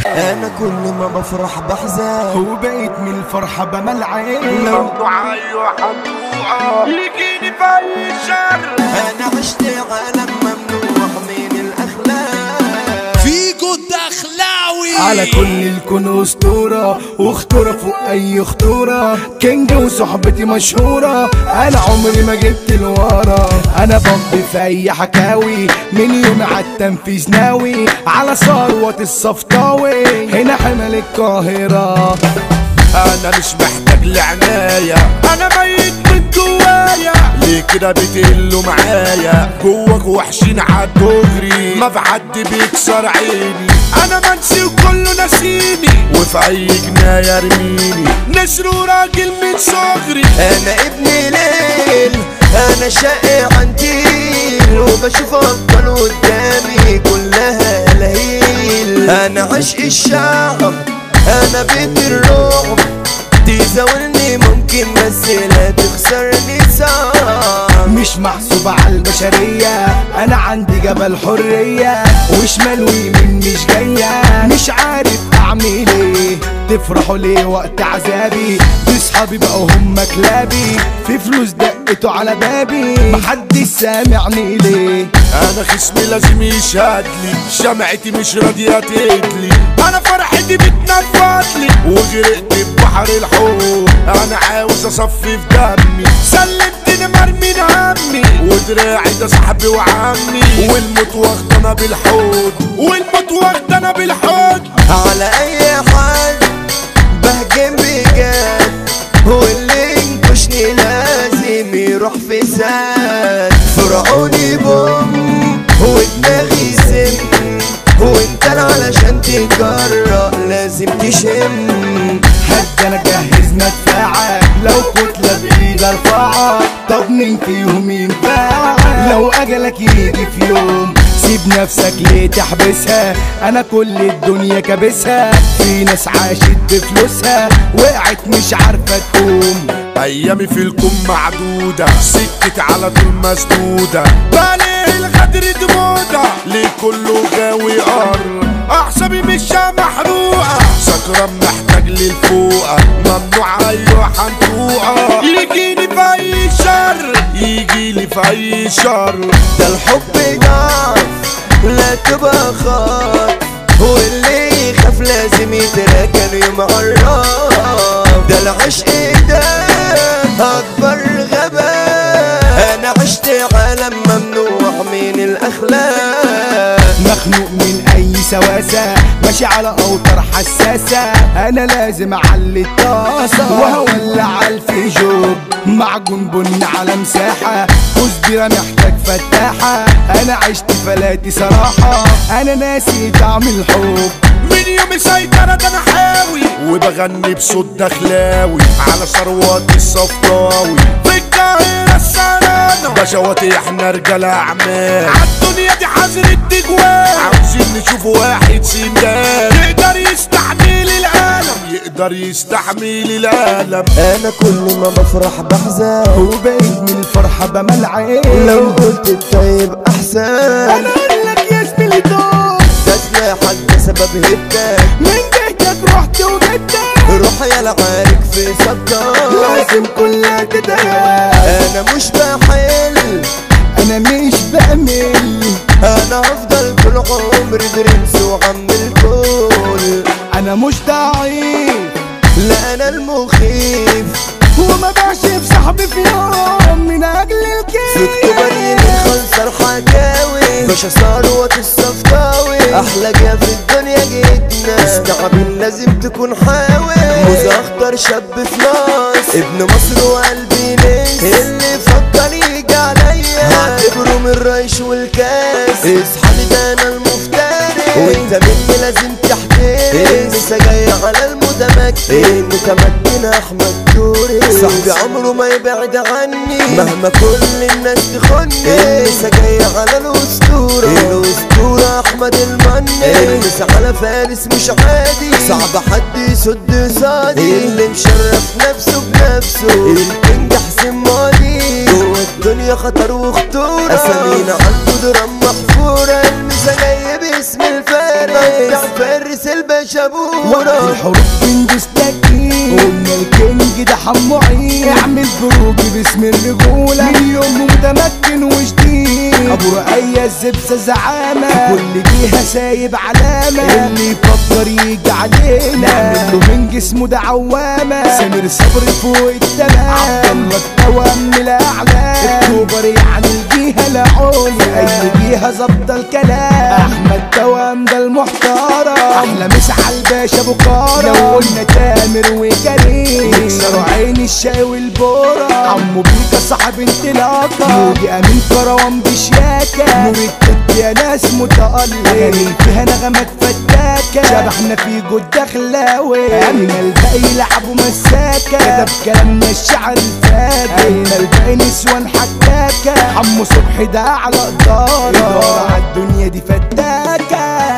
انا كل ما بفرح بحزن وبقيت من الفرحة بمل عين ممنوع ايوه حنطوقة يجيني في اي شر انا عشت عالم ممنوع من الاخلاق فيجو الدخلاوي على كل الكون اسطورة وخطورة فوق اي خطورة كينج وصحبتي مشهورة انا عمري ما جبت الورا انا بمضي في اي حكاوي من يوم عالتنفيذ ناوي على ثروة الصفطاوي هنا حمل القاهرة انا مش محتاج لعناية انا ميت من جوايا ليه كده بتقلوا معايا جواك وحشين عالدغري ما في حد بيكسر عيني انا منسي وكله ناسيني وفي اي جناية ارميني نسر وراجل من صغري انا ابن ليل انا شقي عنتيل وبشوف ابطال قدامي كلها لهيل انا عشق الشعب انا بيت الرعب تزاولني ممكن بس لا تخسرني صعب مش محسوب على البشرية أنا عندي جبل حرية وشمال ويمين مش جاية مش عارف أعمل إيه تفرحوا ليه وقت عذابي دي صحابي بقوا هم كلابي في فلوس دقتوا على بابي محدش سامعني ليه انا خصمي لازم يشهد لي شمعتي مش راضيه تدلي انا فرحتي بتنفض لي وغرقت في بحر الحب انا عاوز اصفي في دمي سلمتني مرمي همي ودراعي ده صاحبي وعمي والموت واخدنا بالحوض والموت واخدنا بالحوض على اي حد بهجم بجد واللي ينكشني لازم يروح في سد فرعوني بوم ودماغي سم وانت علشان تجرأ لازم تشم حد انا جهز مدفعك لو كتلة بايد ارفعك طب مين فيهم ينفعك لو اجلك يجي في يوم سيب نفسك ليه تحبسها انا كل الدنيا كابسها في ناس عاشت بفلوسها وقعت مش عارفة تقوم ايامي في الكون معدودة سكت على طول مسدودة بالي الغدر دمودة ليه كله غاوي قر اعصابي مش محروقة سكران محتاج للفوقة ممنوع ايوه حنطوقة يجيني في اي شر يجيلي في اي شر ده الحب ضعف لا تبقى خاف واللي يخاف لازم يتراكن يوم عراف ده العشق ده اكبر غباء انا عشت عالم ممنوع من الاخلاق مخنوق من اي سواسة ماشي على اوتار حساسة انا لازم اعلي الطاسة وهولع على الفيجوب معجون بن على مساحة كزبرة محتاج فتاحة انا عشت فلاتي صراحة انا ناسي طعم الحب من يوم سيطرة ده انا حاوي وبغني بصوت دخلاوي على ثروات الصفراوي في القاهرة السرانة بشواتي احنا رجال اعمال عالدنيا دي حظر التجوال عاوزين نشوف واحد سندان يقدر يستحمل الالم يقدر يستحمل الالم انا كل ما بفرح بحزن وبقيت من الفرحة بمل عين لو قلت الطيب احسن انا اقول لك يا زميلي دوب ده سلاحك بسبب هبتك من جهتك رحت وجدتك روح يا العارك في صدك لازم كلها تتهاب انا مش بحل انا مش بأمل انا هفضل طول عمري برنس وعم الكل انا مش ضعيف لا انا المخيف وما بعشف صاحبي في يوم من اجل في اكتوبر الكيف يمين خلص الحكاوي باشا ثروة الصفراوي احلى جا في الدنيا جيتنا استعبين لازم تكون حاوي موز اخضر شاب في مصر ابن مصر وقلبي ناس اللي فكر يجي عليا هعتبره من الريش والكاس اصحى لي ده انا المفترس وانت مني لازم تحترم لسه جاي على المتمكن المتمكن احمد دوري صاحبي عمره ما يبعد عني مهما كل الناس تخني لسه جاي على الاسطوره الاسطوره احمد المني لسه على فارس مش عادي صعب حد يسد صادي اللي مشرف نفسه بنفسه الكينج حسين ماضي جوه الدنيا خطر وخطوره اسامينا عنده درام محفوره المسا جاي باسم الفارس فارس فارس البشابورة الحروب بندوس تكين قلنا الكينج ده حمو عين اعمل بروج باسم الرجولة من يوم متمكن وجديد ابو رقية الزبسة زعامة كل جهة سايب علامة اللي يفكر يجي علينا نعمل له من جسمه ده عوامة سمير صبري فوق التمام عبد الله التوام من الاعلام اكتوبر يعني الجهة العليا اي جهة ظبط الكلام احمد توام ده المحترم احلى مسعى الباشا بكارة لو قلنا تامر وكريم يكسروا عين الشاي والبورة عمو بيكا صاحب انطلاقة مودي امين كروان بشياكة نور التت يا ناس متألق اغاني فيها نغمات فتاكة شبحنا في جود دخلاوي اما الباقي يلعبوا مساكة كتب كلامنا الشعر الفاجر اما الباقي نسوان حكاكة عمو صبحي ده على قدارة الدنيا دي فتاكة